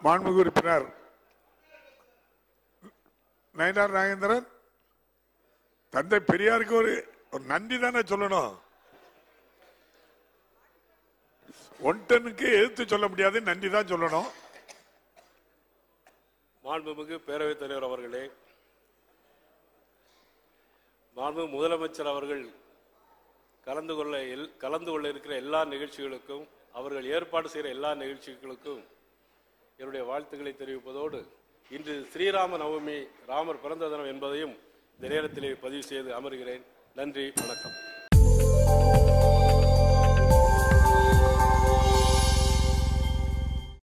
மாண்புமிகு உறுப்பினர் நயனார் நாகேந்திரன் தந்தை பெரியாருக்கு ஒரு ஒரு நன்றி தானே சொல்லணும் ஒன்டனுக்கு எதிர்த்து சொல்ல முடியாது நன்றி தான் சொல்லணும் மாண்புமிகு பேரவைத் தலைவர் அவர்களே மாண்பு முதலமைச்சர் அவர்கள் கலந்து கொள்ள எல்- கலந்து கொள்ள இருக்கிற எல்லா நிகழ்ச்சிகளுக்கும் அவர்கள் ஏற்பாடு செய்கிற எல்லா நிகழ்ச்சிகளுக்கும் என்னுடைய வாழ்த்துக்களை தெரிவிப்பதோடு இன்று ஸ்ரீராம நவமி ராமர் பிறந்த தினம் என்பதையும் இந்த நேரத்திலே பதிவு செய்து அமர்கிறேன் நன்றி வணக்கம்